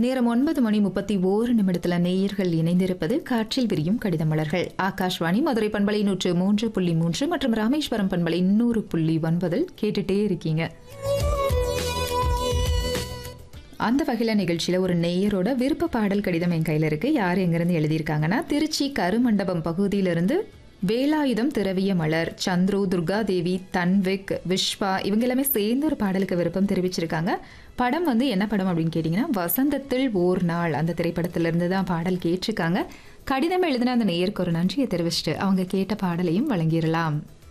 நேரம் ஒன்பது மணி முப்பத்தி ஓரு நிமிடத்துல நேயர்கள் இணைந்திருப்பது காற்றில் விரியும் கடித மலர்கள் ஆகாஷ்வாணி மதுரை பண்பலை நூற்று மூன்று புள்ளி மூன்று மற்றும் ராமேஸ்வரம் பண்பலை நூறு புள்ளி ஒன்பதில் கேட்டுட்டே இருக்கீங்க அந்த வகையில நிகழ்ச்சியில ஒரு நேயரோட விருப்ப பாடல் கடிதம் என் கையில இருக்கு யார் எங்கிருந்து எழுதியிருக்காங்கன்னா திருச்சி கருமண்டபம் பகுதியிலிருந்து வேலாயுதம் திரவிய மலர் சந்துரு துர்காதேவி தன்விக் விஸ்வா இவங்க எல்லாமே சேர்ந்து ஒரு பாடலுக்கு விருப்பம் தெரிவிச்சிருக்காங்க படம் வந்து என்ன படம் அப்படின்னு கேட்டிங்கன்னா வசந்தத்தில் ஓர் நாள் அந்த திரைப்படத்திலிருந்து தான் பாடல் கேட்டிருக்காங்க கடிதம் எழுதின அந்த நேயருக்கு ஒரு நன்றியை தெரிவிச்சுட்டு அவங்க கேட்ட பாடலையும் வழங்கிடலாம்